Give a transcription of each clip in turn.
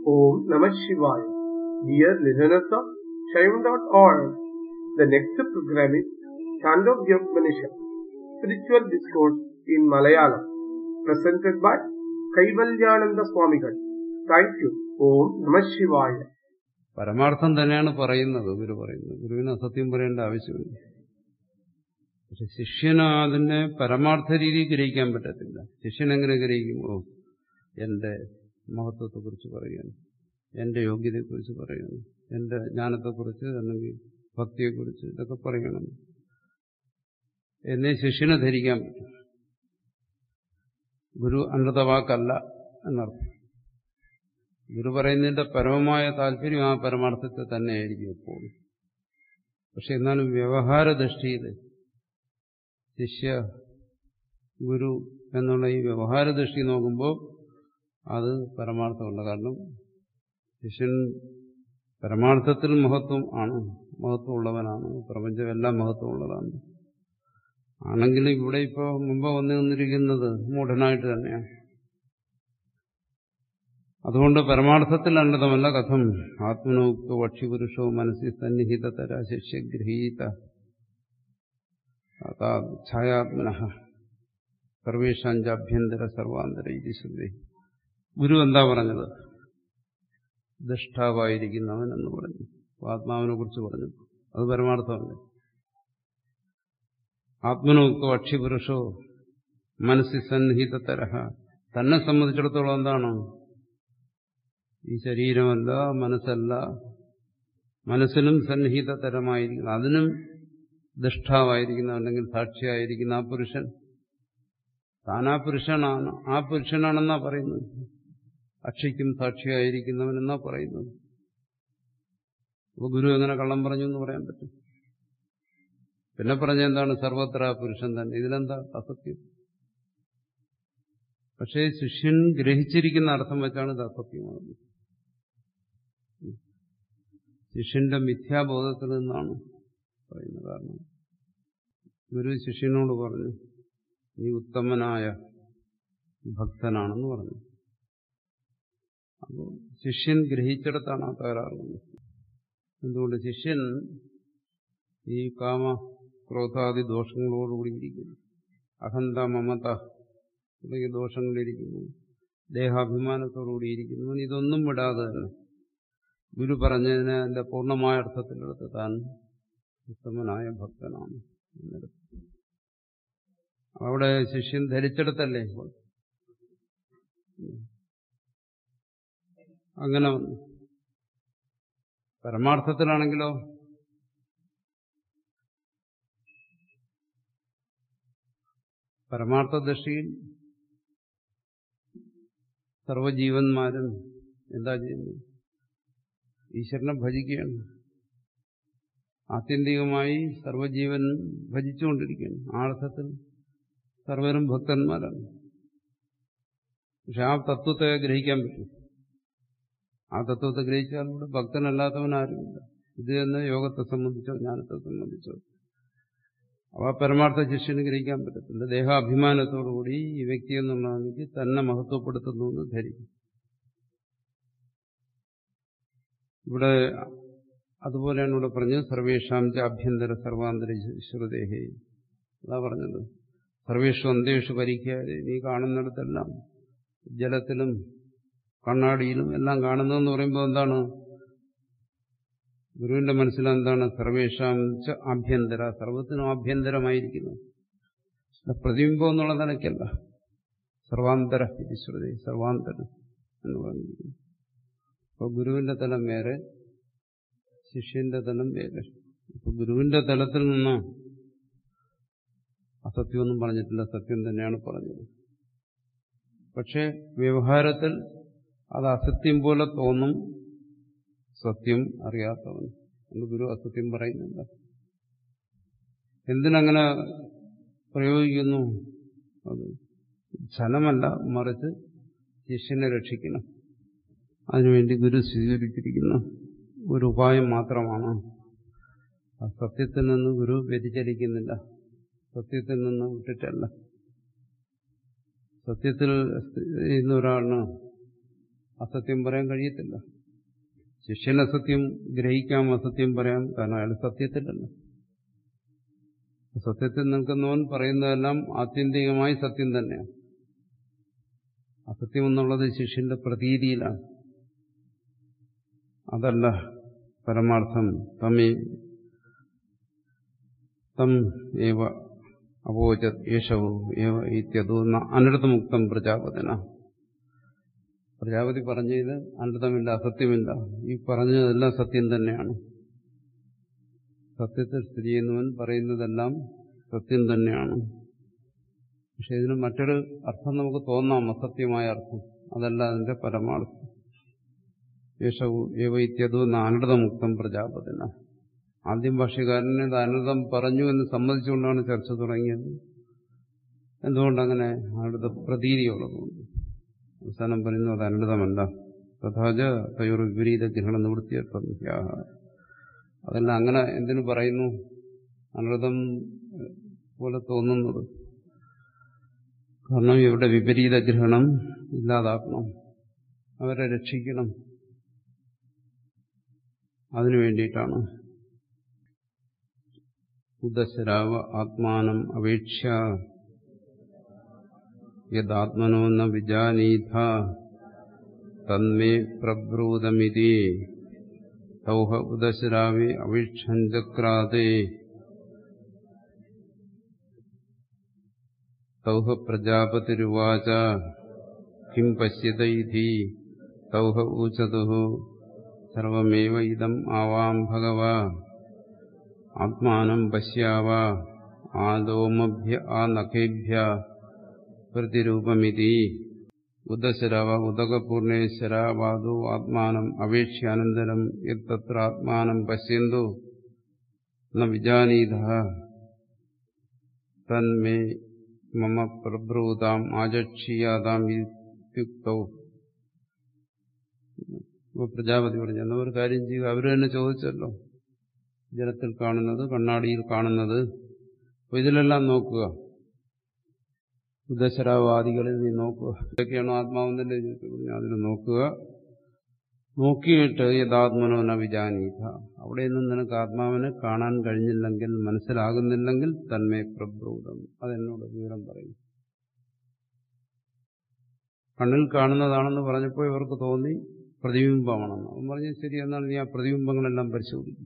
Om Namah Shivaya. Dear listeners of Shaivan.org, the next program is Chandogya Upanishad, Spiritual Discourse in Malayalam, presented by Kaivalyananda Swamigal. Thank you. Om Namah Shivaya. പരമാർത്ഥം തന്നെയാണ് പറയുന്നത് ഗുരു പറയുന്നത് ഗുരുവിന് അസത്യം പറയേണ്ട ആവശ്യമില്ല പക്ഷെ ശിഷ്യന് അതിനെ പരമാർത്ഥ രീതിയിൽ ഗ്രഹിക്കാൻ പറ്റത്തില്ല ശിഷ്യൻ എങ്ങനെ ഗ്രഹിക്കുമോ എന്റെ മഹത്വത്തെക്കുറിച്ച് പറയുകയാണ് എന്റെ യോഗ്യതയെക്കുറിച്ച് പറയുകയാണ് എന്റെ ജ്ഞാനത്തെക്കുറിച്ച് അല്ലെങ്കിൽ ഭക്തിയെക്കുറിച്ച് ഇതൊക്കെ പറയണം എന്നെ ശിഷ്യനെ ധരിക്കാൻ പറ്റും ഗുരു അനൃതവാക്കല്ല എന്നർത്ഥം ഗുരു പറയുന്നതിന്റെ പരമമായ താല്പര്യം ആ പരമാർത്ഥത്തെ തന്നെയായിരിക്കും എപ്പോഴും പക്ഷെ എന്നാലും വ്യവഹാര ദൃഷ്ടിയിൽ ശിഷ്യ ഗുരു എന്നുള്ള ഈ വ്യവഹാര ദൃഷ്ടി നോക്കുമ്പോൾ അത് പരമാർത്ഥമല്ല കാരണം ശിഷ്യൻ പരമാർത്ഥത്തിൽ മഹത്വം ആണ് മഹത്വമുള്ളവനാണ് പ്രപഞ്ചമെല്ലാം മഹത്വമുള്ളതാണ് ആണെങ്കിലും ഇവിടെ ഇപ്പോൾ മുമ്പ് വന്നു നിന്നിരിക്കുന്നത് മൂഢനായിട്ട് തന്നെയാണ് അതുകൊണ്ട് പരമാർത്ഥത്തിൽ അന്നതമല്ല കഥം ആത്മനോക്ത വക്ഷിപുരുഷോ മനസ്സിൽ സന്നിഹിതതര ശിഷ്യഗ്രഹീത ഛായാത്മന സർവേഷാഞ്ചാഭ്യന്തര സർവാന്തര ഇത് ശ്രദ്ധ ഗുരു എന്താ പറഞ്ഞത് ദഷ്ടാവായിരിക്കുന്നവൻ എന്ന് പറഞ്ഞു ആത്മാവിനെ കുറിച്ച് പറഞ്ഞു അത് പരമാർത്ഥമല്ല ആത്മനോക്ത വക്ഷിപുരുഷോ മനസ്സിൽ സന്നിഹിതതര തന്നെ സംബന്ധിച്ചിടത്തോളം എന്താണ് ഈ ശരീരമല്ല മനസ്സല്ല മനസ്സിനും സന്നിഹിതതരമായിരിക്കുന്ന അതിനും ദഷ്ടാവായിരിക്കുന്ന അല്ലെങ്കിൽ സാക്ഷിയായിരിക്കുന്ന ആ പുരുഷൻ താൻ ആ പുരുഷനാണ് ആ പുരുഷനാണെന്നാ പറയുന്നത് അക്ഷിക്കും സാക്ഷിയായിരിക്കുന്നവനെന്നാ പറയുന്നത് അപ്പൊ ഗുരു എങ്ങനെ കള്ളം പറഞ്ഞു എന്ന് പറയാൻ പറ്റും പിന്നെ പറഞ്ഞ എന്താണ് സർവത്ര പുരുഷൻ തന്നെ ഇതിലെന്താ അസത്യം പക്ഷേ ശിഷ്യൻ ഗ്രഹിച്ചിരിക്കുന്ന അർത്ഥം വെച്ചാണ് ഇത് അസത്യമാകുന്നത് ശിഷ്യന്റെ മിഥ്യാബോധത്തിൽ നിന്നാണ് പറയുന്നത് കാരണം ഗുരു ശിഷ്യനോട് പറഞ്ഞു നീ ഉത്തമനായ ഭക്തനാണെന്ന് പറഞ്ഞു അപ്പോൾ ശിഷ്യൻ ഗ്രഹിച്ചിടത്താണ് ആ തകരാറുള്ളത് എന്തുകൊണ്ട് ശിഷ്യൻ ഈ കാമ ക്രോധാദി ദോഷങ്ങളോടുകൂടി ഇരിക്കുന്നു അഹന്ത മമത തുടങ്ങിയ ദോഷങ്ങളിരിക്കുന്നു ദേഹാഭിമാനത്തോടുകൂടി ഇരിക്കുന്നു ഇതൊന്നും വിടാതെ തന്നെ ഗുരു പറഞ്ഞതിന് അതിന്റെ പൂർണ്ണമായ അർത്ഥത്തിലെടുത്ത് താൻ ഉത്തമനായ ഭക്തനാണ് എന്നെടുത്ത് അവിടെ ശിഷ്യൻ ധരിച്ചെടുത്തല്ലേ ഇപ്പോൾ അങ്ങനെ വന്നു പരമാർത്ഥത്തിലാണെങ്കിലോ പരമാർത്ഥ ദൃഷ്ടിയിൽ സർവജീവന്മാരും എന്താ ചെയ്യുന്നത് ഈശ്വരനെ ഭജിക്കുകയാണ് ആത്യന്തികമായി സർവജീവൻ ഭജിച്ചുകൊണ്ടിരിക്കുകയാണ് ആ അർത്ഥത്തിൽ സർവരും ഭക്തന്മാരാണ് പക്ഷെ ആ തത്വത്തെ ഗ്രഹിക്കാൻ പറ്റും ആ തത്വത്തെ ഗ്രഹിച്ചാൽ ഇവിടെ ഭക്തനല്ലാത്തവനാരുമില്ല ഇത് തന്നെ യോഗത്തെ സംബന്ധിച്ചോ ജ്ഞാനത്തെ സംബന്ധിച്ചോ അവ പരമാർത്ഥ ശിഷ്യന് ഗ്രഹിക്കാൻ പറ്റത്തില്ല ദേഹാഭിമാനത്തോടുകൂടി ഈ വ്യക്തി എന്നുള്ളതാണെങ്കിൽ തന്നെ മഹത്വപ്പെടുത്തുന്നു എന്ന് ധരിക്കും ഇവിടെ അതുപോലെയാണ് ഇവിടെ പറഞ്ഞത് സർവേഷാം ച ആഭ്യന്തര സർവാന്തര ശ്രുതേഹേ അതാ പറഞ്ഞത് സർവേഷു അന്തേഷു പരിക്കാതെ നീ കാണുന്നിടത്തെല്ലാം ജലത്തിലും കണ്ണാടിയിലും എല്ലാം കാണുന്നതെന്ന് പറയുമ്പോൾ എന്താണ് ഗുരുവിന്റെ മനസ്സിൽ എന്താണ് സർവേഷാം ച ആഭ്യന്തര സർവത്തിനും ആഭ്യന്തരമായിരിക്കുന്നു പ്രതിബിംബം എന്നുള്ള നിലയ്ക്കല്ല സർവാന്തര ശ്രുതി സർവാന്തരം എന്ന് പറഞ്ഞിരിക്കുന്നു അപ്പോൾ ഗുരുവിന്റെ തലം വേറെ ശിഷ്യന്റെ തലം വേറെ ഇപ്പൊ ഗുരുവിന്റെ തലത്തിൽ നിന്ന് അസത്യമൊന്നും പറഞ്ഞിട്ടില്ല സത്യം തന്നെയാണ് പറഞ്ഞത് പക്ഷെ വ്യവഹാരത്തിൽ അത് അസത്യം പോലെ തോന്നും സത്യം അറിയാത്തവൻ എന്ന് ഗുരു അസത്യം പറയുന്നില്ല എന്തിനങ്ങനെ പ്രയോഗിക്കുന്നു അത് ധനമല്ല മറിച്ച് ശിഷ്യനെ രക്ഷിക്കണം അതിനുവേണ്ടി ഗുരു സ്വീകരിച്ചിരിക്കുന്ന ഒരു ഉപായം മാത്രമാണ് ആ സത്യത്തിൽ നിന്ന് ഗുരു വ്യതിചലിക്കുന്നില്ല സത്യത്തിൽ നിന്ന് വിട്ടിട്ടല്ല സത്യത്തിൽ ചെയ്യുന്ന ഒരാളിന് അസത്യം പറയാൻ കഴിയത്തില്ല ശിഷ്യൻ അസത്യം ഗ്രഹിക്കാം അസത്യം പറയാം കാരണം അയാൾ സത്യത്തിലല്ല സത്യത്തിൽ നിൽക്കുന്നവൻ പറയുന്നതെല്ലാം ആത്യന്തികമായി സത്യം തന്നെയാണ് അസത്യം എന്നുള്ളത് ശിഷ്യന്റെ പ്രതീതിയിലാണ് അതല്ല പരമാർത്ഥം തമേ തം ഏവ അപോചത് യേശവോ ഏവ ഇത്യതോ അനർത്ഥമുക്തം പ്രജാപതന പ്രജാപതി പറഞ്ഞത് അനർത്ഥമില്ല അസത്യമില്ല ഈ പറഞ്ഞതെല്ലാം സത്യം തന്നെയാണ് സത്യത്തിൽ സ്ഥിതി ചെയ്യുന്നവൻ പറയുന്നതെല്ലാം സത്യം തന്നെയാണ് പക്ഷെ ഇതിന് മറ്റൊരു അർത്ഥം നമുക്ക് തോന്നാം അസത്യമായ അർത്ഥം അതല്ല അതിന്റെ പരമാർത്ഥം യേശവും ഏവൈത്യതോ അനർത്ഥമുക്തം പ്രജാപതിന ആദ്യം ഭാഷ്യകാരനെ ഇത് അനർത്ഥം പറഞ്ഞു എന്ന് സമ്മതിച്ചുകൊണ്ടാണ് ചർച്ച തുടങ്ങിയത് എന്തുകൊണ്ടങ്ങനെ അനർത്ഥ പ്രതീതിയുള്ളതുകൊണ്ട് അവസാനം പറയുന്നു അത് അനർത്ഥമല്ല തഥാച തയോർ വിപരീത ഗ്രഹണ നിവൃത്തിയർത്ഥം അതെല്ലാം അങ്ങനെ എന്തിനു പറയുന്നു അനർത്ഥം പോലെ തോന്നുന്നത് കാരണം ഇവിടെ വിപരീത ഗ്രഹണം ഇല്ലാതാക്കണം അവരെ രക്ഷിക്കണം അതിനു വേണ്ടിയിട്ടാണ് ഉദശരാവ ആത്മാനം അപേക്ഷ യദാത്മനോ ന വിജാനീഥ തന്മേ പ്രബ്രൂതമിതി തൗഹ ഉദശരാവി അപേക്ഷഞ്ചക്രാതേ തൗഹ പ്രജാപതിരുവാച കിം പശ്യത ഇതി തൗഹ ഊചതു സർവമേവ ഇതം ആവാം ഭഗവ ആത്മാനം പശ്യാവ ആദോമഭ്യ ആ നഖേഭ്യ പ്രതിരൂപമിതി ഉദശരവ ഉദകപൂർണേശ്വരവാദോ ആത്മാനം അപേക്ഷ്യാനന്തരം യത്ര ആത്മാനം പശ്യന്തു ന വിജാനീത തന്മേ മമ പ്രബ്രൂതാം ആചക്ഷീയാതാം ഇത്യുക്തൗ പ്രജാപതി പറഞ്ഞു എന്നാ ഒരു കാര്യം ചെയ്യുക അവർ തന്നെ ചോദിച്ചല്ലോ ജലത്തിൽ കാണുന്നത് കണ്ണാടിയിൽ കാണുന്നത് അപ്പൊ ഇതിലെല്ലാം നോക്കുക ഉദശരാവാദികളിൽ നീ നോക്കുക ഇതൊക്കെയാണോ ആത്മാവെന്നല്ലേ ചോദിച്ചു അതിൽ നോക്കുക നോക്കിയിട്ട് യഥാത്മനോന വിജാനീത അവിടെ നിന്നും നിനക്ക് ആത്മാവിനെ കാണാൻ കഴിഞ്ഞില്ലെങ്കിൽ മനസ്സിലാകുന്നില്ലെങ്കിൽ തന്മേ പ്രബ്രൂതം അതെന്നോട് വിവരം പറയും കണ്ണിൽ കാണുന്നതാണെന്ന് പറഞ്ഞപ്പോൾ ഇവർക്ക് തോന്നി പ്രതിബിംബമാണെന്ന് അവൻ പറഞ്ഞു ശരി എന്നാൽ നീ ആ പ്രതിബിംബങ്ങളെല്ലാം പരിശോധിക്കും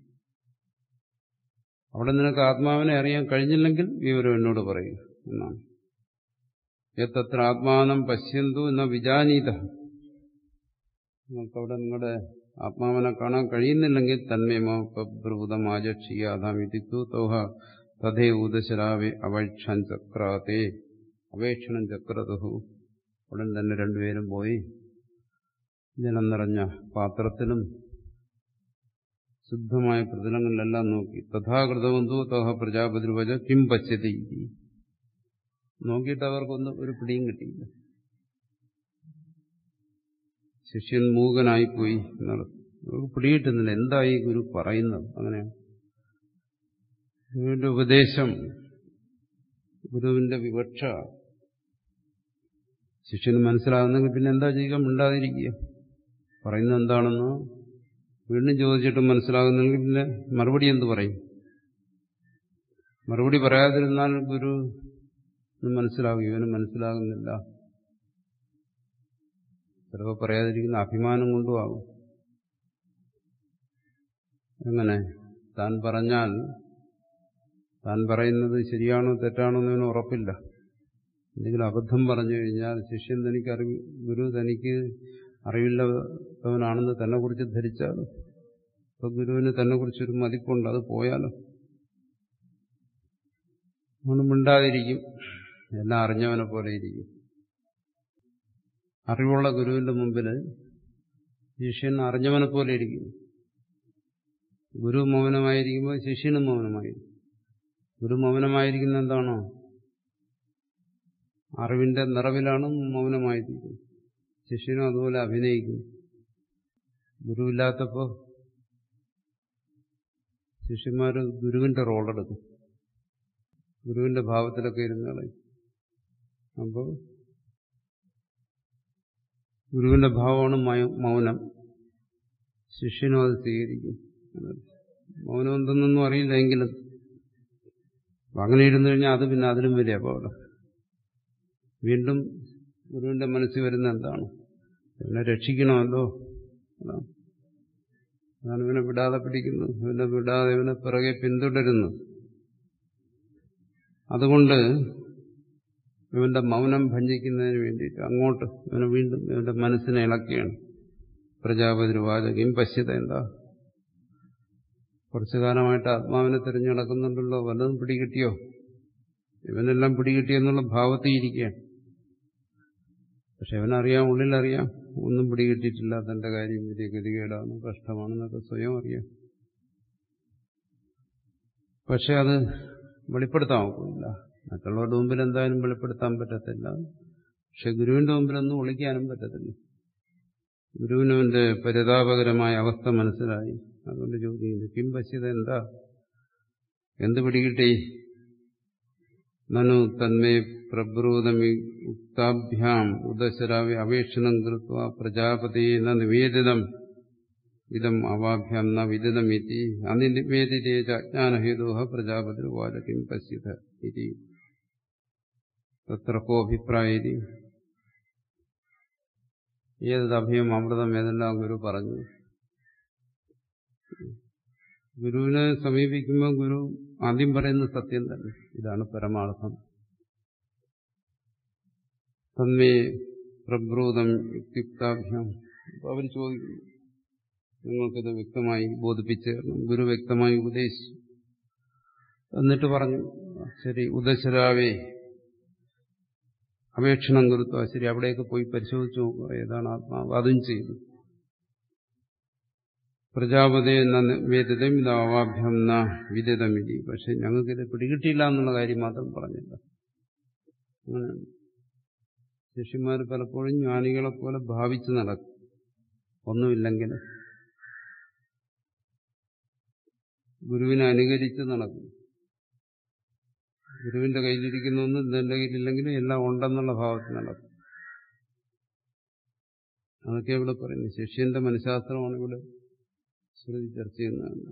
അവിടെ നിനക്ക് ആത്മാവിനെ അറിയാൻ കഴിഞ്ഞില്ലെങ്കിൽ വിവരം എന്നോട് പറയും എന്നാണ് എത്തത്ര ആത്മാനം പശ്യന്തു എന്ന വിജാനീത നിങ്ങൾക്കവിടെ നിങ്ങളുടെ ആത്മാവിനെ കാണാൻ കഴിയുന്നില്ലെങ്കിൽ തന്മേമോ പ്രഭൃതം ആചക്ഷിയാതാം ഇതിത്തു തോഹ തഥേ ഊദശരാവേ അപേക്ഷാൻ ചക്രാതേ അപേക്ഷണം ചക്രതുഹു ഉടൻ തന്നെ രണ്ടുപേരും പോയി ജലം നിറഞ്ഞ പാത്രത്തിലും ശുദ്ധമായ പ്രതലങ്ങളിലെല്ലാം നോക്കി തഥാകൃതവന്തു തഹ പ്രജാപതിർവച കിം പശ്യതി നോക്കിയിട്ട് അവർക്കൊന്നും ഒരു പിടിയും കിട്ടിയില്ല ശിഷ്യൻ മൂകനായിപ്പോയി എന്നാണ് അവർക്ക് പിടികിട്ടുന്നില്ല എന്തായി ഗുരു പറയുന്നത് അങ്ങനെയാണ് ഗുരുവിന്റെ ഉപദേശം ഗുരുവിന്റെ വിവക്ഷ ശിഷ്യന് മനസ്സിലാകുന്നെങ്കിൽ പിന്നെ എന്താ ചെയ്യുക മിണ്ടാതിരിക്കുക പറയുന്നത് എന്താണെന്ന് വീണ്ടും ചോദിച്ചിട്ടും മനസ്സിലാകുന്നെങ്കിൽ പിന്നെ മറുപടി എന്ത് പറയും മറുപടി പറയാതിരുന്നാൽ ഗുരു മനസ്സിലാകും ഇവന് മനസ്സിലാകുന്നില്ല ചിലപ്പോൾ പറയാതിരിക്കുന്ന അഭിമാനം കൊണ്ടും ആകും എങ്ങനെ താൻ പറഞ്ഞാൽ താൻ പറയുന്നത് ശരിയാണോ തെറ്റാണോ എന്നതിന് ഉറപ്പില്ല എന്തെങ്കിലും അബദ്ധം പറഞ്ഞു കഴിഞ്ഞാൽ ശിഷ്യൻ തനിക്ക് അറിവ് ഗുരു തനിക്ക് അറിവില്ലവനാണെന്ന് തന്നെ കുറിച്ച് ധരിച്ചാൽ ഇപ്പൊ ഗുരുവിന് തന്നെ കുറിച്ചൊരു മതിപ്പുണ്ട് അത് പോയാലോ ഒന്നും മിണ്ടാതിരിക്കും എല്ലാം അറിഞ്ഞവനെ പോലെ ഇരിക്കും അറിവുള്ള ഗുരുവിന്റെ മുമ്പിൽ ശിഷ്യൻ അറിഞ്ഞവനെ പോലെ ഇരിക്കും ഗുരു മൗനമായിരിക്കുമ്പോൾ ശിഷ്യനും മൗനമായിരിക്കും ഗുരു മൗനമായിരിക്കുന്ന എന്താണോ അറിവിന്റെ നിറവിലാണ് മൗനമായിരിക്കുന്നത് ശിഷ്യനും അതുപോലെ അഭിനയിക്കും ഗുരുവില്ലാത്തപ്പോ ശിഷ്യന്മാർ ഗുരുവിന്റെ റോളെടുക്കും ഗുരുവിന്റെ ഭാവത്തിലൊക്കെ ഇരുന്ന് കളയും അപ്പോൾ ഗുരുവിന്റെ ഭാവമാണ് മൗനം ശിഷ്യനും അത് സ്വീകരിക്കും മൗനം എന്തെന്നൊന്നും അറിയില്ല എങ്കിലും അങ്ങനെ ഇരുന്നു കഴിഞ്ഞാൽ അത് പിന്നെ അതിലും വലിയ അപകടം വീണ്ടും ഗുരുവിന്റെ മനസ്സിൽ വരുന്ന എന്താണ് ഇവനെ രക്ഷിക്കണമല്ലോ അതാണ് അതാണ് ഇവനെ വിടാതെ പിടിക്കുന്നു ഇവനെ വിടാതെ ഇവനെ പിറകെ പിന്തുടരുന്നു അതുകൊണ്ട് ഇവന്റെ മൗനം ഭഞ്ജിക്കുന്നതിന് വേണ്ടിയിട്ട് അങ്ങോട്ട് ഇവനെ വീണ്ടും ഇവന്റെ മനസ്സിനെ ഇളക്കുകയാണ് പ്രജാപതി വാചകം പശ്യത എന്താ കുറച്ചു കാലമായിട്ട് ആത്മാവിനെ തിരഞ്ഞു നടക്കുന്നുണ്ടല്ലോ വല്ലതും പിടികിട്ടിയോ ഇവനെല്ലാം പിടികിട്ടിയെന്നുള്ള ഭാവത്തിൽ ഇരിക്കുകയാണ് പക്ഷെ അവനറിയാം ഉള്ളിലറിയാം ഒന്നും പിടികിട്ടിയിട്ടില്ല തന്റെ കാര്യം വലിയ ഗതികേടാണ് കഷ്ടമാണെന്നൊക്കെ സ്വയം അറിയാം പക്ഷെ അത് വെളിപ്പെടുത്താൻ ഒക്കില്ല മറ്റുള്ളവരുടെ മുമ്പിൽ എന്തായാലും വെളിപ്പെടുത്താൻ പറ്റത്തില്ല പക്ഷെ ഗുരുവിന്റെ മുമ്പിലൊന്നും ഒളിക്കാനും പറ്റത്തില്ല ഗുരുവിനവന്റെ പരിതാപകരമായ അവസ്ഥ മനസ്സിലായി അതുകൊണ്ട് ചോദിക്കുന്നു കിം പശ്യത എന്താ എന്ത് പിടികിട്ടി നനു തന്മേ പ്രബ്രൂതമി ഉക്താഭ്യാം ഉദശരാവി അപേക്ഷണം കൃത്വ പ്രജാപതീന നിവേദിതം ഇതം അവാഭ്യാം ന വിദിതമിതി അനിവേദിതേജ അജ്ഞാനഹേതോ പ്രജാപതി വാച കിം പശ്യത ഇതി തത്ര കോഭിപ്രായതി ഏതത് അഭയം അമൃതം ഏതെല്ലാം ഗുരു പറഞ്ഞു ഗുരുവിനെ സമീപിക്കുമ്പോൾ ഗുരു ആദ്യം പറയുന്ന സത്യം തന്നെ ഇതാണ് പരമാർത്ഥം തന്മേ പ്രബ്രൂതം യുക്തിയുക്താഭ്യാം അവർ ചോദിക്കുന്നു നിങ്ങൾക്കിത് വ്യക്തമായി ബോധിപ്പിച്ചു തരണം ഗുരു വ്യക്തമായി ഉപദേശിച്ചു എന്നിട്ട് പറഞ്ഞു ശരി ഉദശരാവേ അപേക്ഷണം കൊടുത്തു ശരി അവിടെയൊക്കെ പോയി പരിശോധിച്ചു നോക്കുക ഏതാണ് ആത്മാവ് അതും ചെയ്തു പ്രജാപതി വേദിതം ഇതാവാഭ്യം ന വിദിതമിതി പക്ഷെ ഞങ്ങൾക്കിത് പിടികിട്ടിയില്ല എന്നുള്ള കാര്യം മാത്രം പറഞ്ഞില്ല അങ്ങനെ ശിഷ്യന്മാർ പലപ്പോഴും ജ്ഞാനികളെ പോലെ ഭാവിച്ചു നടക്കും ഒന്നുമില്ലെങ്കിൽ ഗുരുവിനെ അനുകരിച്ച് നടക്കും ഗുരുവിന്റെ കയ്യിലിരിക്കുന്ന ഒന്നും ഇതെന്റെ കയ്യിലില്ലെങ്കിലും എല്ലാം ഉണ്ടെന്നുള്ള ഭാവത്തിൽ നടക്കും അതൊക്കെ ഇവിടെ പറയുന്നു ശിഷ്യന്റെ മനഃശാസ്ത്രമാണ് ഇവിടെ ശ്രുതി ചർച്ച ചെയ്യുന്നതാണ്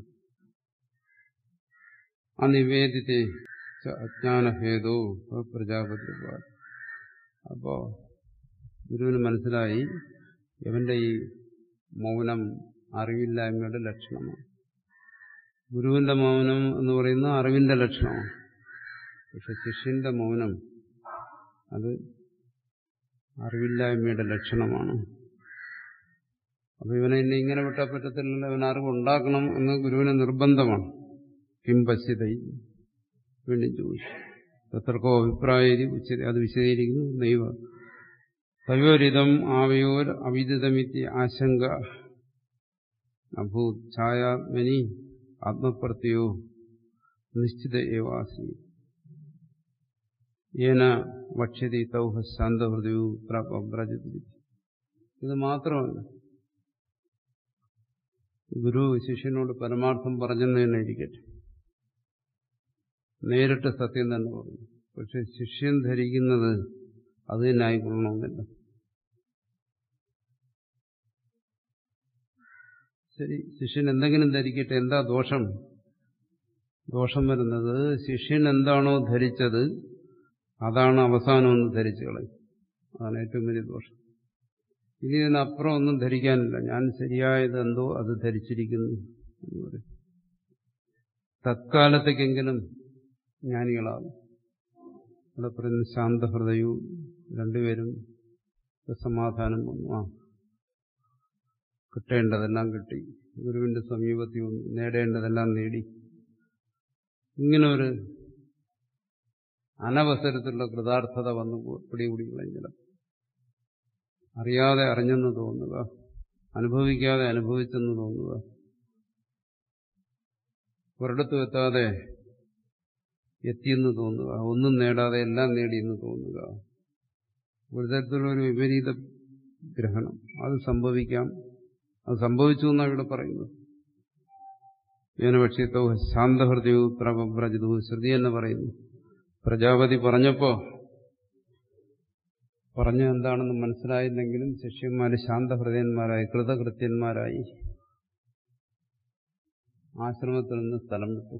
അനിവേദിത്തെ അജ്ഞാനഹേതോ പ്രജാപതി അപ്പോ ഗുരുവിന് മനസ്സിലായി ഇവന്റെ ഈ മൗനം അറിവില്ലായ്മയുടെ ലക്ഷണമാണ് ഗുരുവിന്റെ മൗനം എന്ന് പറയുന്ന അറിവിന്റെ ലക്ഷണമാണ് പക്ഷെ ശിഷ്യന്റെ മൗനം അത് അറിവില്ലായ്മയുടെ ലക്ഷണമാണ് അപ്പൊ ഇവനെ ഇനി ഇങ്ങനെ വിട്ടാൽ പറ്റത്തില്ലല്ലോ ഇവൻ അറിവ് ഉണ്ടാക്കണം എന്ന് ഗുരുവിന് നിർബന്ധമാണ് കിം പശ്യതൈ വീണ്ടും ചോദിച്ചു എത്രക്കോ അഭിപ്രായ അത് വിശദീകരിക്കുന്നു ദൈവ തയോരിതം ആവയോർ അവിദിതമിത്തി ആശങ്ക അഭൂത് ഛായാത്മനി ആത്മപ്രത്യോ നിശ്ചിത ഏവാസി ഏന വക്ഷ്യതി തൗഹ ശാന്തഹൃദയു പ്രജതി ഇത് മാത്രമല്ല ഗുരു ശിഷ്യനോട് പരമാർത്ഥം പറഞ്ഞെന്ന് തന്നെ ഇരിക്കട്ടെ നേരിട്ട് സത്യം തന്നെ പറഞ്ഞു പക്ഷെ ശിഷ്യൻ ധരിക്കുന്നത് അത് തന്നെ ആയിക്കൊള്ളണമെന്നില്ല ശരി ശിഷ്യൻ എന്തെങ്കിലും ധരിക്കട്ടെ എന്താ ദോഷം ദോഷം വരുന്നത് ശിഷ്യൻ എന്താണോ ധരിച്ചത് അതാണ് അവസാനമെന്ന് ധരിച്ചു കളയും അതാണ് ഏറ്റവും വലിയ ദോഷം ഇനി ഇതിനപ്പുറം ഒന്നും ധരിക്കാനില്ല ഞാൻ ശരിയായത് എന്തോ അത് ധരിച്ചിരിക്കുന്നു എന്ന് പറയും തത്കാലത്തേക്കെങ്കിലും ജ്ഞാനികളാകും ഇവിടെ പറയുന്ന ശാന്തഹൃദയവും രണ്ടുപേരും സമാധാനം വന്നു ആ കിട്ടേണ്ടതെല്ലാം കിട്ടി ഗുരുവിന്റെ സമീപത്തിൽ വന്നു നേടേണ്ടതെല്ലാം നേടി ഇങ്ങനെ ഒരു അനവസരത്തിലുള്ള കൃതാർത്ഥത വന്നു പിടികൂടി കളഞ്ഞില്ല അറിയാതെ അറിഞ്ഞെന്ന് തോന്നുക അനുഭവിക്കാതെ അനുഭവിച്ചെന്ന് തോന്നുക ഒരിടത്തും എത്താതെ എത്തിയെന്ന് തോന്നുക ഒന്നും നേടാതെ എല്ലാം നേടിയെന്ന് തോന്നുക ഒരു തരത്തിലുള്ളൊരു വിപരീത ഗ്രഹണം അത് സംഭവിക്കാം അത് സംഭവിച്ചു എന്നാണ് ഇവിടെ പറയുന്നത് ഏനപക്ഷ്യത്തോ ശാന്തഹൃദയവും പ്രഭ്രജിതവും ശ്രുതി എന്ന് പറയുന്നു പ്രജാപതി പറഞ്ഞപ്പോ പറഞ്ഞു എന്താണെന്ന് മനസ്സിലായില്ലെങ്കിലും ശിഷ്യന്മാർ ശാന്തഹൃദയന്മാരായി കൃതകൃത്യന്മാരായി ആശ്രമത്തിൽ നിന്ന് സ്ഥലം വിട്ടു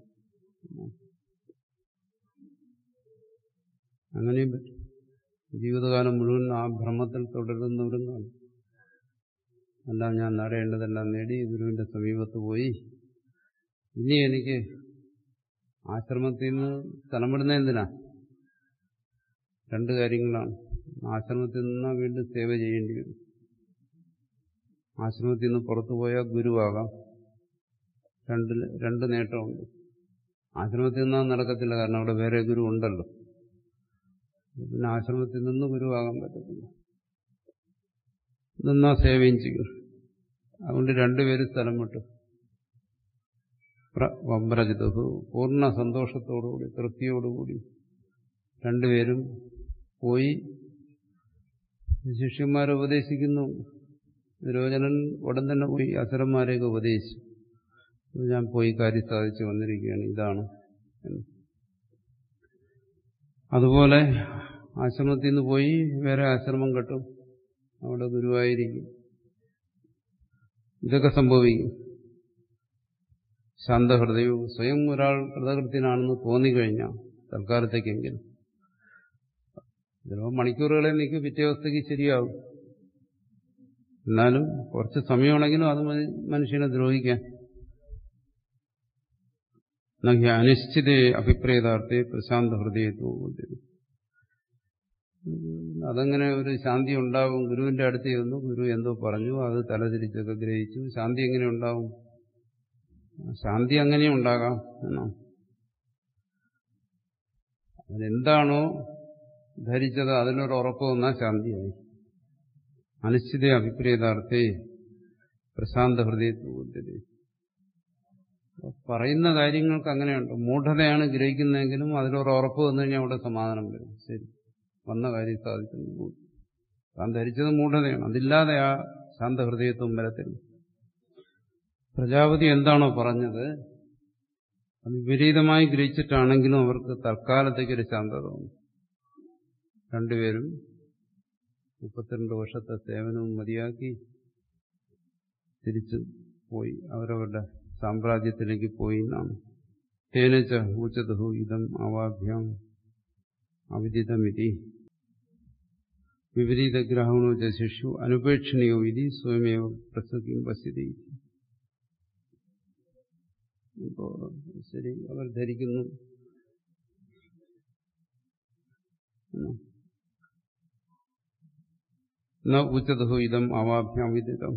അങ്ങനെയും പറ്റും ജീവിതകാലം മുഴുവൻ ആ ഭ്രമത്തിൽ തുടരുന്നവരും കാണും എല്ലാം ഞാൻ നേടേണ്ടതെല്ലാം നേടി ഗുരുവിന്റെ സമീപത്ത് പോയി ഇനി എനിക്ക് ആശ്രമത്തിൽ നിന്ന് സ്ഥലം വിടുന്ന എന്തിനാ രണ്ട് കാര്യങ്ങളാണ് ആശ്രമത്തിൽ നിന്ന് വീണ്ടും സേവ ചെയ്യേണ്ടി വരും ആശ്രമത്തിൽ നിന്ന് പുറത്തു പോയാൽ ഗുരുവാകാം രണ്ട് രണ്ട് നേട്ടമുണ്ട് ആശ്രമത്തിൽ നിന്നാൽ നടക്കത്തില്ല കാരണം അവിടെ വേറെ ഗുരു ഉണ്ടല്ലോ പിന്നെ ആശ്രമത്തിൽ നിന്ന് ഗുരുവാകാൻ പറ്റത്തില്ല നിന്നാ സേവയും ചെയ്യും അതുകൊണ്ട് രണ്ടുപേരും സ്ഥലം വിട്ടു വമ്രജിതു പൂർണ്ണ സന്തോഷത്തോടുകൂടി തൃപ്തിയോടുകൂടി രണ്ടുപേരും പോയി ശിഷ്യന്മാരെ ഉപദേശിക്കുന്നു വിരോചനൻ ഉടൻ തന്നെ പോയി അസുരന്മാരെയൊക്കെ ഉപദേശിച്ചു ഞാൻ പോയി കാര്യം സാധിച്ചു വന്നിരിക്കുകയാണ് ഇതാണ് അതുപോലെ ആശ്രമത്തിൽ നിന്ന് പോയി വേറെ ആശ്രമം കെട്ടും അവിടെ ഗുരുവായിരിക്കും ഇതൊക്കെ സംഭവിക്കും ശാന്തഹൃദയവും സ്വയം ഒരാൾ കൃതകൃത്യനാണെന്ന് തോന്നിക്കഴിഞ്ഞാൽ തൽക്കാലത്തേക്കെങ്കിലും ചിലപ്പോൾ മണിക്കൂറുകളെ നിൽക്കും പിറ്റേ അവസ്ഥയ്ക്ക് ശരിയാവും എന്നാലും കുറച്ച് സമയമാണെങ്കിലും അത് മനുഷ്യനെ ദ്രോഹിക്കാൻ നഹ്യ അനിശ്ചിത അഭിപ്രേതാർത്ഥെ പ്രശാന്ത ഹൃദയത്വം അതങ്ങനെ ഒരു ശാന്തി ഉണ്ടാവും ഗുരുവിന്റെ അടുത്ത് ചെന്നു ഗുരു എന്തോ പറഞ്ഞു അത് തലതിരിച്ചൊക്കെ ഗ്രഹിച്ചു ശാന്തി എങ്ങനെ ഉണ്ടാവും ശാന്തി അങ്ങനെ ഉണ്ടാകാം എന്നോ അതിനെന്താണോ ധരിച്ചത് അതിനൊരു ഉറപ്പ് വന്നാൽ ശാന്തിയായി അനിശ്ചിത അഭിപ്രേതാർത്ഥേ പ്രശാന്ത ഹൃദയത്വ പറയുന്ന കാര്യങ്ങൾക്ക് അങ്ങനെയുണ്ട് മൂഢതയാണ് ഗ്രഹിക്കുന്നതെങ്കിലും അതിലൊരു ഉറപ്പ് വന്നു കഴിഞ്ഞാൽ അവിടെ സമാധാനം വരും ശരി വന്ന കാര്യം സാധിക്കുന്നു താൻ ധരിച്ചത് മൂഢതയാണ് അതില്ലാതെ ആ ശാന്തഹൃദയത്വം വരത്തില്ല പ്രജാപതി എന്താണോ പറഞ്ഞത് അത് വിപരീതമായി ഗ്രഹിച്ചിട്ടാണെങ്കിലും അവർക്ക് തൽക്കാലത്തേക്കൊരു ശാന്തത തോന്നും രണ്ടുപേരും മുപ്പത്തിരണ്ട് വർഷത്തെ സേവനവും മതിയാക്കി തിരിച്ചു പോയി അവരവരുടെ സാമ്രാജ്യത്തിലേക്ക് പോയി എന്നാണ് തേനച്ച ഊച്ചതഹു ഇതം അവാഭ്യാം അവിദിതമിതി വിപരീതഗ്രാഹണോ ച ശിശു അനുപേക്ഷണീയോ ഇതി സ്വയമേവ പ്രസക്തിയും പശ്യതി ഇപ്പോ ശരി അവർ ധരിക്കുന്നു ഉച്ചതഹു ഇതം അവാഭ്യാം വിദിതം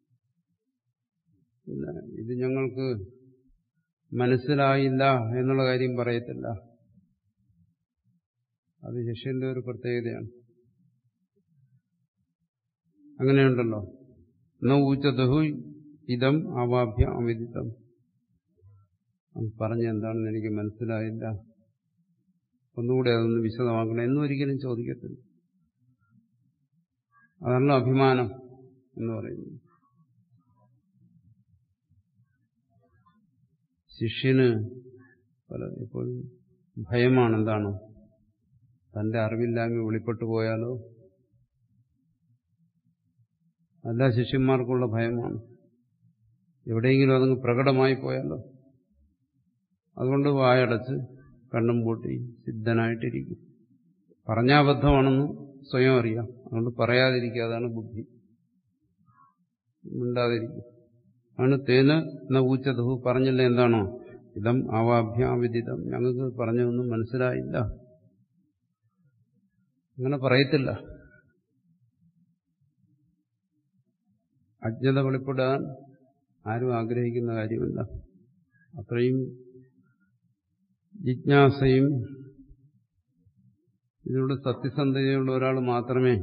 പിന്നെ ഇത് ഞങ്ങൾക്ക് മനസ്സിലായില്ല എന്നുള്ള കാര്യം പറയത്തില്ല അത് ശിഷ്യന്റെ ഒരു പ്രത്യേകതയാണ് അങ്ങനെയുണ്ടല്ലോ ന ഊച്ചതഹു ഇതം അവാഭ്യ അവിദിതം പറഞ്ഞ എന്താണെന്ന് എനിക്ക് മനസ്സിലായില്ല ഒന്നുകൂടി അതൊന്ന് വിശദമാക്കണം എന്നും ഒരിക്കലും ചോദിക്കത്തില്ല അതാണല്ലോ അഭിമാനം എന്ന് പറയുന്നത് ശിഷ്യന് പല എപ്പോഴും ഭയമാണ് എന്താണ് തന്റെ അറിവില്ലായ്മ വെളിപ്പെട്ടു പോയാലോ എല്ലാ ശിഷ്യന്മാർക്കുള്ള ഭയമാണ് എവിടെയെങ്കിലും അതങ്ങ് പ്രകടമായി പോയാലോ അതുകൊണ്ട് വായടച്ച് കണ്ണും പൂട്ടി സിദ്ധനായിട്ടിരിക്കും പറഞ്ഞാബദ്ധമാണെന്ന് സ്വയം അറിയാം അതുകൊണ്ട് പറയാതിരിക്കുക അതാണ് ബുദ്ധി മിണ്ടാതിരിക്കും ആണ് തേന് എന്ന ഊച്ചതഹു പറഞ്ഞില്ല എന്താണോ ഇതം അവാഭ്യാവിദിതം ഞങ്ങൾക്ക് പറഞ്ഞതൊന്നും മനസ്സിലായില്ല അങ്ങനെ പറയത്തില്ല അജ്ഞത വെളിപ്പെടാൻ ആരും ആഗ്രഹിക്കുന്ന കാര്യമല്ല അത്രയും ജിജ്ഞാസയും ഇതിലൂടെ സത്യസന്ധതയുള്ള ഒരാൾ മാത്രമേ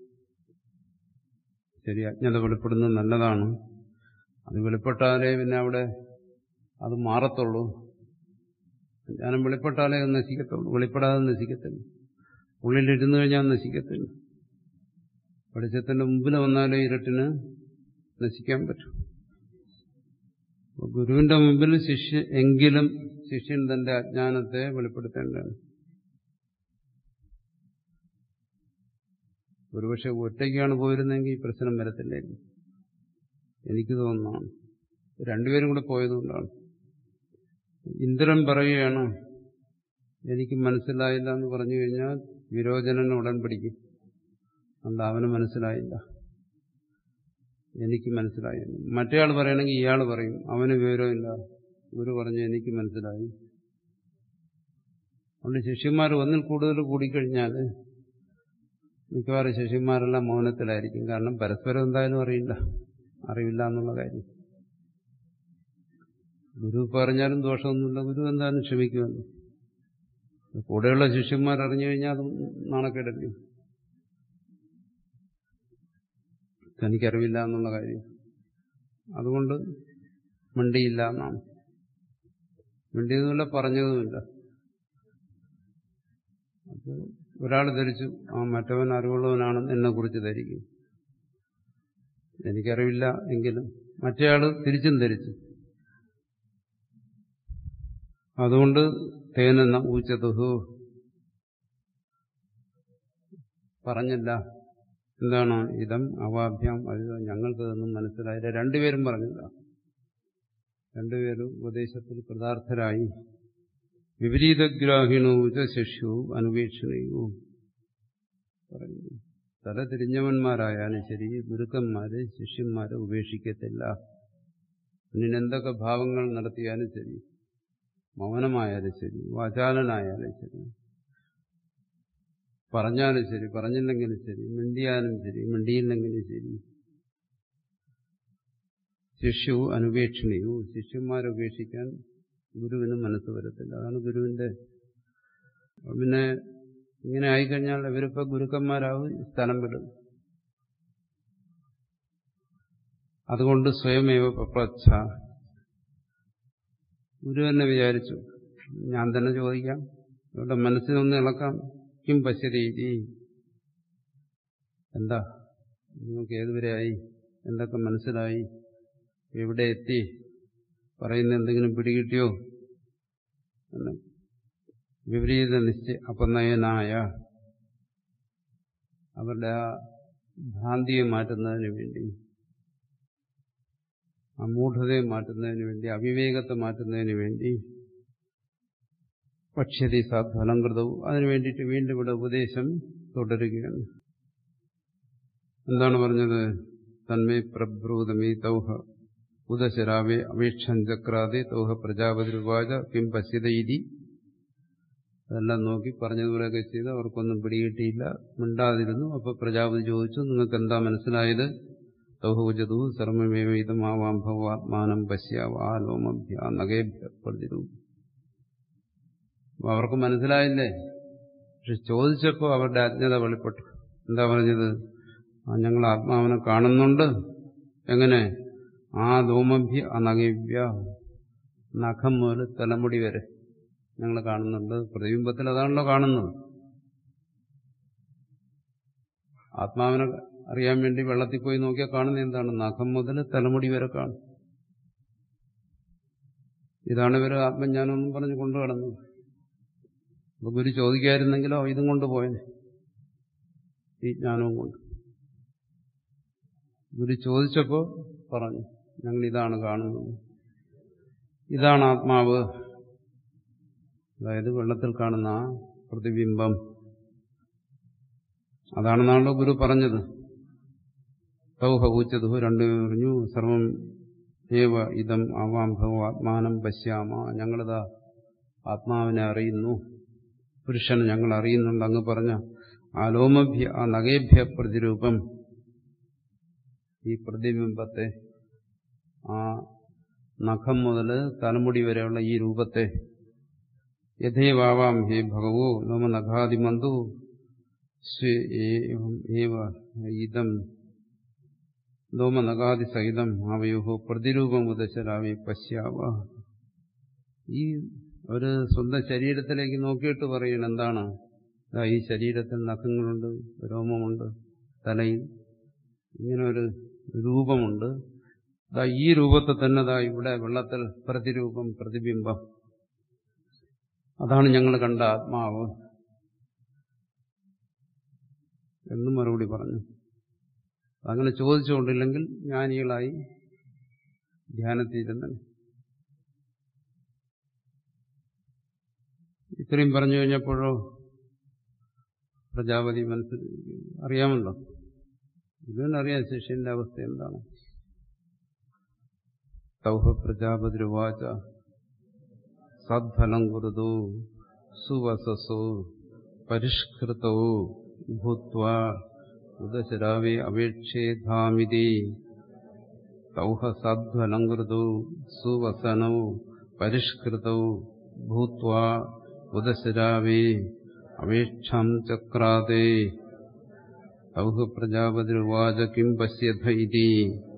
ശരി അജ്ഞത വെളിപ്പെടുന്നത് നല്ലതാണ് അത് വെളിപ്പെട്ടാലേ പിന്നെ അവിടെ അത് മാറത്തുള്ളൂ ജ്ഞാനം വെളിപ്പെട്ടാലേ അത് നശിക്കത്തുള്ളൂ വെളിപ്പെടാതെ നശിക്കത്തില്ല ഉള്ളിലിരുന്നു കഴിഞ്ഞാൽ നശിക്കത്തില്ല വെളിച്ചത്തിന്റെ മുമ്പിൽ വന്നാലേ ഇരുട്ടിന് നശിക്കാൻ പറ്റും ഗുരുവിന്റെ മുമ്പിൽ ശിഷ്യ എങ്കിലും ശിഷ്യൻ തന്റെ അജ്ഞാനത്തെ വെളിപ്പെടുത്തേണ്ടതാണ് ഒരുപക്ഷെ ഒറ്റയ്ക്കാണ് പോയിരുന്നെങ്കിൽ ഈ പ്രശ്നം വരത്തില്ലായിരുന്നു എനിക്ക് തോന്നുന്നതാണ് രണ്ടുപേരും കൂടെ പോയതുകൊണ്ടാണ് ഇന്ദ്രൻ പറയുകയാണ് എനിക്ക് മനസ്സിലായില്ല എന്ന് പറഞ്ഞു കഴിഞ്ഞാൽ വിരോചനൻ ഉടൻ പിടിക്കും അതുകൊണ്ട് അവന് മനസ്സിലായില്ല എനിക്ക് മനസ്സിലായി മറ്റേയാൾ പറയണമെങ്കിൽ ഇയാൾ പറയും അവന് വിവരമില്ല ഗുരു പറഞ്ഞു എനിക്ക് മനസ്സിലായി അതുകൊണ്ട് ശിഷ്യന്മാർ ഒന്നിൽ കൂടുതൽ കൂടിക്കഴിഞ്ഞാൽ മിക്കവാറും ശിഷ്യന്മാരെല്ലാം മൗനത്തിലായിരിക്കും കാരണം പരസ്പരം എന്തായാലും അറിയില്ല അറിവില്ല എന്നുള്ള കാര്യം ഗുരു പറഞ്ഞാലും ദോഷമൊന്നുമില്ല ഗുരു എന്തായാലും ക്ഷമിക്കുമല്ലോ കൂടെയുള്ള ശിഷ്യന്മാർ അറിഞ്ഞു കഴിഞ്ഞാൽ അത് നാണക്കേടല്ലേ തനിക്കറിവില്ല എന്നുള്ള കാര്യം അതുകൊണ്ട് മിണ്ടിയില്ല എന്നാണ് മിണ്ടിയതുമില്ല പറഞ്ഞതുമില്ല അപ്പോൾ ഒരാൾ ധരിച്ചു ആ മറ്റവൻ അറിവുള്ളവനാണെന്ന് എന്നെ കുറിച്ച് ധരിക്കും എനിക്കറിവില്ല എങ്കിലും മറ്റേയാൾ തിരിച്ചും ധരിച്ചു അതുകൊണ്ട് തേനെന്ന ഊച്ചതുഹു പറഞ്ഞില്ല എന്താണ് ഇതം അവാഭ്യം അത് ഞങ്ങൾക്കതൊന്നും മനസ്സിലായില്ല രണ്ടുപേരും പറഞ്ഞില്ല രണ്ടുപേരും ഉപദേശത്തിൽ കൃതാർത്ഥരായി വിപരീതഗ്രാഹിണൂച ശിഷ്യവും അനുപേക്ഷണയും പറയുന്നു തല തിരിഞ്ഞവന്മാരായാലും ശരി ഗുരുക്കന്മാര് ശിഷ്യന്മാരെ ഉപേക്ഷിക്കത്തില്ല എന്തൊക്കെ ഭാവങ്ങൾ നടത്തിയാലും ശരി മൗനമായാലും ശരി വാചാലനായാലും ശരി പറഞ്ഞാലും ശരി പറഞ്ഞില്ലെങ്കിലും ശരി മിണ്ടിയാലും ശരി മിണ്ടിയില്ലെങ്കിലും ശരി ശിഷ്യു അനുപേക്ഷണീയു ശിഷ്യന്മാരെ ഉപേക്ഷിക്കാൻ ഗുരുവിന് മനസ്സ് വരത്തില്ല അതാണ് ഗുരുവിന്റെ പിന്നെ ഇങ്ങനെ ആയിക്കഴിഞ്ഞാൽ ഇവരിപ്പോ ഗുരുക്കന്മാരാവും സ്ഥലം വിടും അതുകൊണ്ട് സ്വയമേവ പപ്രച്ഛ ഗുരു തന്നെ വിചാരിച്ചു ഞാൻ തന്നെ ചോദിക്കാം ഇവിടെ മനസ്സിനൊന്ന് ഇളക്കാം കിം പശ്യരീതി എന്താ നിങ്ങൾക്ക് ഏതുവരെയായി എന്തൊക്കെ മനസ്സിലായി എവിടെ എത്തി പറയുന്ന എന്തെങ്കിലും പിടികിട്ടിയോ എന്ന് വിപരീത നിശ്ചയ അപനയനായ അവരുടെ ആ ഭ്രാന്തിയെ മാറ്റുന്നതിന് വേണ്ടി അമൂഢതയെ മാറ്റുന്നതിന് വേണ്ടി അവിവേകത്തെ മാറ്റുന്നതിന് വേണ്ടി പക്ഷ്യതി സാധ്വലം കൃതവും അതിനു വേണ്ടിയിട്ട് വീണ്ടും ഇവിടെ ഉപദേശം തുടരുകയാണ് എന്താണ് പറഞ്ഞത് തന്മേ പ്രഭ്രൂതമീ തൗഹ ഉദശരാവേ അപേക്ഷം ചക്രാതെ തൗഹ പ്രജാപതിരുവാച കിം പശ്യത ഇതി അതെല്ലാം നോക്കി പറഞ്ഞതുപോലെയൊക്കെ ചെയ്ത് അവർക്കൊന്നും പിടികിട്ടിയില്ല മിണ്ടാതിരുന്നു അപ്പൊ പ്രജാപതി ചോദിച്ചു നിങ്ങൾക്ക് എന്താ മനസ്സിലായത് തൗഹൂജതു സർവമേവൈതം ആവാം ഭവാത്മാനം പശ്യാവാലോമഭ്യ നഗേഭ്യ പ്രതിരു അവർക്ക് മനസ്സിലായില്ലേ പക്ഷെ ചോദിച്ചപ്പോൾ അവരുടെ അജ്ഞത വെളിപ്പെട്ടു എന്താ പറഞ്ഞത് ആ ഞങ്ങൾ ആത്മാവിനെ കാണുന്നുണ്ട് എങ്ങനെ ആ ധൂമഭ്യ അനഗവ്യ നഖം മുതൽ തലമുടി വരെ ഞങ്ങൾ കാണുന്നുണ്ട് പ്രതിബിംബത്തിൽ അതാണല്ലോ കാണുന്നത് ആത്മാവിനെ അറിയാൻ വേണ്ടി വെള്ളത്തിൽ പോയി നോക്കിയാൽ കാണുന്നത് എന്താണ് നഖം മുതൽ തലമുടി വരെ കാണും ഇതാണ് ഇവർ ആത്മജ്ഞാനമെന്നും പറഞ്ഞ് കൊണ്ടു കടന്നത് അപ്പൊ ഗുരു ചോദിക്കായിരുന്നെങ്കിലോ ഇതും കൊണ്ട് പോയനെ ഈ ജ്ഞാനവും കൊണ്ട് ഗുരു ചോദിച്ചപ്പോ പറഞ്ഞു ഞങ്ങൾ ഇതാണ് കാണുന്നത് ഇതാണ് ആത്മാവ് അതായത് വെള്ളത്തിൽ കാണുന്ന ആ പ്രതിബിംബം അതാണെന്നാണല്ലോ ഗുരു പറഞ്ഞത് തൗഹ ഊച്ചതു രണ്ടു പറഞ്ഞു സർവം ഏവ ഇതം ആവാം ഭവ ആത്മാനം പശ്യാമ ഞങ്ങളിതാ ആത്മാവിനെ അറിയുന്നു പുരുഷനെ ഞങ്ങൾ അറിയുന്നുണ്ട് അങ്ങ് പറഞ്ഞ ആ ലോമഭ്യ ആ നഗേഭ്യ പ്രതിരൂപം ഈ പ്രതിബിംബത്തെ ആ നഖം മുതൽ തലമുടി വരെയുള്ള ഈ രൂപത്തെ യഥേവാവാം ഹേ ഭഗവോ ലോമ നഖാദിമന്തു ഇതം ലോമനഗാദി സഹിതം അവയോഹോ പ്രതിരൂപം ഉദശരാവി പശ്യാവ ഈ ഒരു സ്വന്തം ശരീരത്തിലേക്ക് നോക്കിയിട്ട് പറയണം എന്താണ് ഈ ശരീരത്തിൽ നഖങ്ങളുണ്ട് രോമമുണ്ട് തലയിൽ ഇങ്ങനെ ഒരു രൂപമുണ്ട് ഈ രൂപത്തെ തന്നെ ദാ ഇവിടെ വെള്ളത്തിൽ പ്രതിരൂപം പ്രതിബിംബം അതാണ് ഞങ്ങൾ കണ്ട ആത്മാവ് എന്നും മറുപടി പറഞ്ഞു അങ്ങനെ ചോദിച്ചുകൊണ്ടില്ലെങ്കിൽ ജ്ഞാനികളായി ധ്യാനത്തിരുന്നു ഇത്രയും പറഞ്ഞു കഴിഞ്ഞപ്പോഴോ പ്രജാപതി മനസ്സിൽ അറിയാമല്ലോ ഇതിനറിയാം ശിഷ്യന്റെ അവസ്ഥ എന്താണ് തൗഹ പ്രജാപതിരുവാച സദ്ഫലം കുരുതു സുവസസു പരിഷ്കൃതൗ ഭൂത്വ ഉദശരാവേ അപേക്ഷേധാമിതി തൗഹ സദ്ഫലം കുരുതു സുവസനൗ പരിഷ്കൃതൗ ഭൂത്വ ഉദശരാവേ അപേക്ഷാം ചക്രാതേ തൗഹ പ്രജാപതിരുവാച കിം പശ്യഥ ഇതി